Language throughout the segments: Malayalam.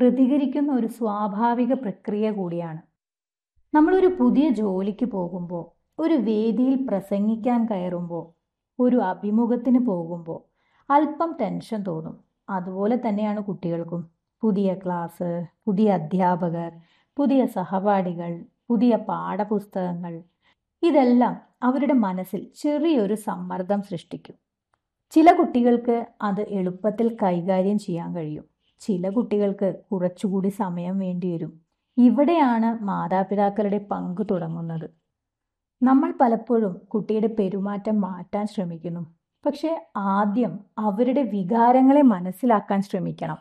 പ്രതികരിക്കുന്ന ഒരു സ്വാഭാവിക പ്രക്രിയ കൂടിയാണ് നമ്മളൊരു പുതിയ ജോലിക്ക് പോകുമ്പോൾ ഒരു വേദിയിൽ പ്രസംഗിക്കാൻ കയറുമ്പോൾ ഒരു അഭിമുഖത്തിന് പോകുമ്പോൾ അല്പം ടെൻഷൻ തോന്നും അതുപോലെ തന്നെയാണ് കുട്ടികൾക്കും പുതിയ ക്ലാസ് പുതിയ അധ്യാപകർ പുതിയ സഹപാഠികൾ പുതിയ പാഠപുസ്തകങ്ങൾ ഇതെല്ലാം അവരുടെ മനസ്സിൽ ചെറിയൊരു സമ്മർദ്ദം സൃഷ്ടിക്കും ചില കുട്ടികൾക്ക് അത് എളുപ്പത്തിൽ കൈകാര്യം ചെയ്യാൻ കഴിയും ചില കുട്ടികൾക്ക് കുറച്ചുകൂടി സമയം വേണ്ടിവരും ഇവിടെയാണ് മാതാപിതാക്കളുടെ പങ്ക് തുടങ്ങുന്നത് നമ്മൾ പലപ്പോഴും കുട്ടിയുടെ പെരുമാറ്റം മാറ്റാൻ ശ്രമിക്കുന്നു പക്ഷെ ആദ്യം അവരുടെ വികാരങ്ങളെ മനസ്സിലാക്കാൻ ശ്രമിക്കണം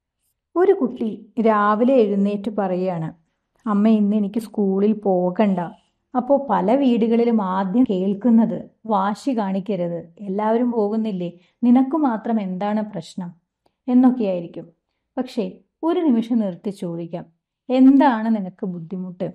ഒരു കുട്ടി രാവിലെ എഴുന്നേറ്റ് പറയുകയാണ് അമ്മ ഇന്ന് എനിക്ക് സ്കൂളിൽ പോകണ്ട അപ്പോൾ പല വീടുകളിലും ആദ്യം കേൾക്കുന്നത് വാശി കാണിക്കരുത് എല്ലാവരും പോകുന്നില്ലേ നിനക്ക് മാത്രം എന്താണ് പ്രശ്നം എന്നൊക്കെയായിരിക്കും പക്ഷേ ഒരു നിമിഷം നിർത്തി ചോദിക്കാം എന്താണ് നിനക്ക് ബുദ്ധിമുട്ട്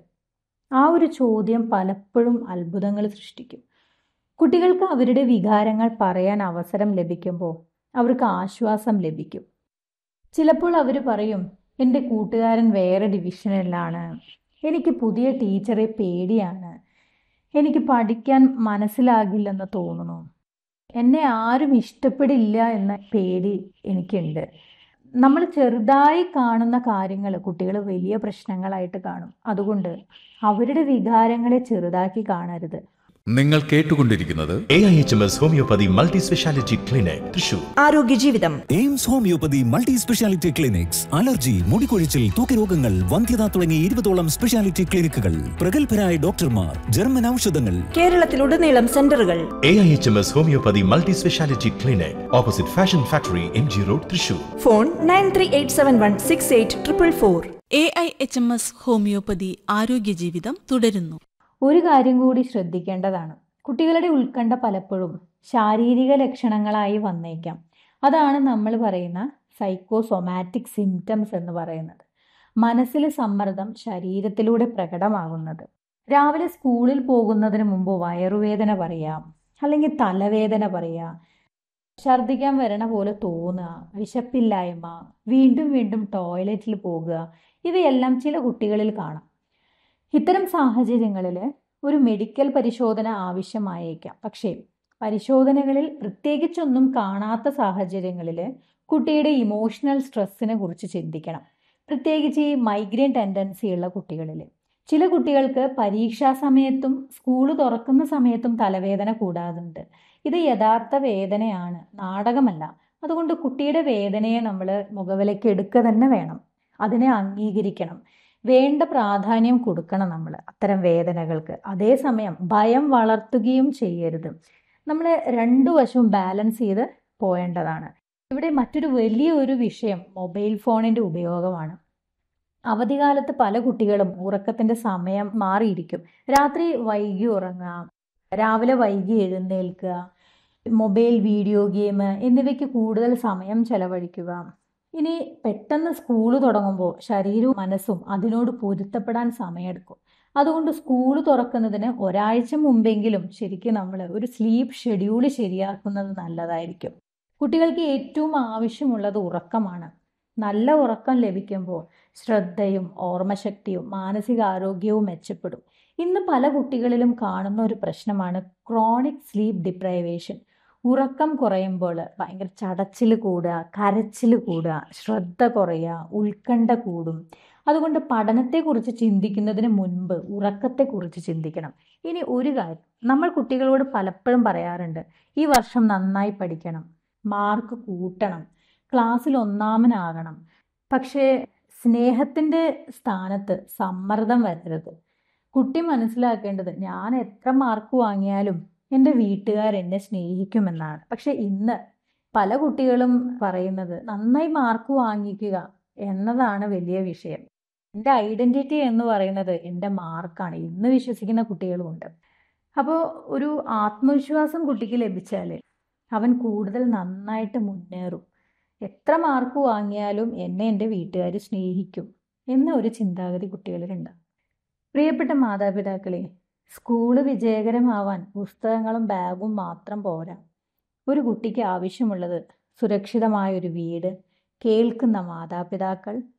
ആ ഒരു ചോദ്യം പലപ്പോഴും അത്ഭുതങ്ങൾ സൃഷ്ടിക്കും കുട്ടികൾക്ക് അവരുടെ വികാരങ്ങൾ പറയാൻ അവസരം ലഭിക്കുമ്പോൾ അവർക്ക് ആശ്വാസം ലഭിക്കും ചിലപ്പോൾ അവർ പറയും എൻ്റെ കൂട്ടുകാരൻ വേറെ ഡിവിഷനിലാണ് എനിക്ക് പുതിയ ടീച്ചറെ പേടിയാണ് എനിക്ക് പഠിക്കാൻ മനസ്സിലാകില്ലെന്ന് തോന്നുന്നു എന്നെ ആരും ഇഷ്ടപ്പെടില്ല എന്ന പേടി എനിക്കുണ്ട് നമ്മൾ ചെറുതായി കാണുന്ന കാര്യങ്ങൾ കുട്ടികൾ വലിയ പ്രശ്നങ്ങളായിട്ട് കാണും അതുകൊണ്ട് അവരുടെ വികാരങ്ങളെ ചെറുതാക്കി കാണരുത് നിങ്ങൾ കേട്ടുകൊണ്ടിരിക്കുന്നത് A I H M S homoeopathy multi speciality clinic Thrissur ആരോഗ്യ ജീവിതം AIMS homoeopathy multi speciality clinics allergy മുടികൊഴിച്ചിൽ തൂക്കരോഗങ്ങൾ വന്ധ്യത തുടങ്ങി ഇരുപതോളം സ്പെഷ്യാലിറ്റി ക്ലിനിക്കുകൾ പ്രഗത്ഭരായ ഡോക്ടർമാർ ജർമ്മൻ ഔഷധങ്ങൾ കേരളത്തിലുടനീളം സെന്ററുകൾ A I H M S homoeopathy multi speciality clinic opposite fashion factory M G road Thrissur phone nine three eight seven one six eight triple four A I H M S homoeopathy ആരോഗ്യ ജീവിതം തുടരുന്നു ഒരു കാര്യം കൂടി ശ്രദ്ധിക്കേണ്ടതാണ് കുട്ടികളുടെ ഉത്കണ്ഠ പലപ്പോഴും ശാരീരിക ലക്ഷണങ്ങളായി വന്നേക്കാം അതാണ് നമ്മൾ പറയുന്ന സൈക്കോസൊമാറ്റിക് സിംറ്റംസ് എന്ന് പറയുന്നത് മനസ്സിലെ സമ്മർദ്ദം ശരീരത്തിലൂടെ പ്രകടമാകുന്നത് രാവിലെ സ്കൂളിൽ പോകുന്നതിന് മുമ്പ് വയറുവേദന പറയാം അല്ലെങ്കിൽ തലവേദന പറയാം ഛർദ്ദിക്കാൻ വരണ പോലെ തോന്നുക വിശപ്പില്ലായ്മ വീണ്ടും വീണ്ടും ടോയ്ലറ്റിൽ പോകുക ഇവയെല്ലാം ചില കുട്ടികളിൽ കാണാം ഇത്തരം സാഹചര്യങ്ങളിൽ ഒരു മെഡിക്കൽ പരിശോധന ആവശ്യമായേക്കാം പക്ഷേ പരിശോധനകളിൽ പ്രത്യേകിച്ചൊന്നും കാണാത്ത സാഹചര്യങ്ങളിൽ കുട്ടിയുടെ ഇമോഷണൽ സ്ട്രെസ്സിനെ കുറിച്ച് ചിന്തിക്കണം പ്രത്യേകിച്ച് ഈ മൈഗ്രെയിൻ ടെൻഡൻസി ഉള്ള കുട്ടികളിൽ ചില കുട്ടികൾക്ക് പരീക്ഷാ സമയത്തും സ്കൂൾ തുറക്കുന്ന സമയത്തും തലവേദന കൂടാതുണ്ട് ഇത് യഥാർത്ഥ വേദനയാണ് നാടകമല്ല അതുകൊണ്ട് കുട്ടിയുടെ വേദനയെ നമ്മൾ മുഖവിലയ്ക്ക് എടുക്കുക തന്നെ വേണം അതിനെ അംഗീകരിക്കണം വേണ്ട പ്രാധാന്യം കൊടുക്കണം നമ്മൾ അത്തരം വേദനകൾക്ക് അതേസമയം ഭയം വളർത്തുകയും ചെയ്യരുത് നമ്മൾ രണ്ടു വശവും ബാലൻസ് ചെയ്ത് പോയേണ്ടതാണ് ഇവിടെ മറ്റൊരു വലിയ ഒരു വിഷയം മൊബൈൽ ഫോണിൻ്റെ ഉപയോഗമാണ് അവധികാലത്ത് പല കുട്ടികളും ഉറക്കത്തിൻ്റെ സമയം മാറിയിരിക്കും രാത്രി വൈകി ഉറങ്ങുക രാവിലെ വൈകി എഴുന്നേൽക്കുക മൊബൈൽ വീഡിയോ ഗെയിം എന്നിവയ്ക്ക് കൂടുതൽ സമയം ചെലവഴിക്കുക ഇനി പെട്ടെന്ന് സ്കൂൾ തുടങ്ങുമ്പോൾ ശരീരവും മനസ്സും അതിനോട് പൊരുത്തപ്പെടാൻ സമയമെടുക്കും അതുകൊണ്ട് സ്കൂൾ തുറക്കുന്നതിന് ഒരാഴ്ച മുമ്പെങ്കിലും ശരിക്കും നമ്മൾ ഒരു സ്ലീപ്പ് ഷെഡ്യൂൾ ശരിയാക്കുന്നത് നല്ലതായിരിക്കും കുട്ടികൾക്ക് ഏറ്റവും ആവശ്യമുള്ളത് ഉറക്കമാണ് നല്ല ഉറക്കം ലഭിക്കുമ്പോൾ ശ്രദ്ധയും ഓർമ്മശക്തിയും മാനസികാരോഗ്യവും മെച്ചപ്പെടും ഇന്ന് പല കുട്ടികളിലും കാണുന്ന ഒരു പ്രശ്നമാണ് ക്രോണിക് സ്ലീപ്പ് ഡിപ്രൈവേഷൻ ഉറക്കം കുറയുമ്പോൾ ഭയങ്കര ചടച്ചിൽ കൂടുക കരച്ചിൽ കൂടുക ശ്രദ്ധ കുറയുക ഉത്കണ്ഠ കൂടും അതുകൊണ്ട് പഠനത്തെക്കുറിച്ച് ചിന്തിക്കുന്നതിന് മുൻപ് ഉറക്കത്തെക്കുറിച്ച് ചിന്തിക്കണം ഇനി ഒരു കാര്യം നമ്മൾ കുട്ടികളോട് പലപ്പോഴും പറയാറുണ്ട് ഈ വർഷം നന്നായി പഠിക്കണം മാർക്ക് കൂട്ടണം ക്ലാസ്സിൽ ഒന്നാമനാകണം പക്ഷേ സ്നേഹത്തിൻ്റെ സ്ഥാനത്ത് സമ്മർദ്ദം വരരുത് കുട്ടി മനസ്സിലാക്കേണ്ടത് ഞാൻ എത്ര മാർക്ക് വാങ്ങിയാലും എൻ്റെ വീട്ടുകാർ എന്നെ സ്നേഹിക്കുമെന്നാണ് പക്ഷെ ഇന്ന് പല കുട്ടികളും പറയുന്നത് നന്നായി മാർക്ക് വാങ്ങിക്കുക എന്നതാണ് വലിയ വിഷയം എൻ്റെ ഐഡൻറ്റിറ്റി എന്ന് പറയുന്നത് എൻ്റെ മാർക്കാണ് ഇന്ന് വിശ്വസിക്കുന്ന കുട്ടികളുമുണ്ട് അപ്പോൾ ഒരു ആത്മവിശ്വാസം കുട്ടിക്ക് ലഭിച്ചാൽ അവൻ കൂടുതൽ നന്നായിട്ട് മുന്നേറും എത്ര മാർക്ക് വാങ്ങിയാലും എന്നെ എൻ്റെ വീട്ടുകാർ സ്നേഹിക്കും എന്ന ഒരു ചിന്താഗതി കുട്ടികളിലുണ്ട് പ്രിയപ്പെട്ട മാതാപിതാക്കളെ സ്കൂള് വിജയകരമാവാൻ പുസ്തകങ്ങളും ബാഗും മാത്രം പോരാ ഒരു കുട്ടിക്ക് ആവശ്യമുള്ളത് സുരക്ഷിതമായൊരു വീട് കേൾക്കുന്ന മാതാപിതാക്കൾ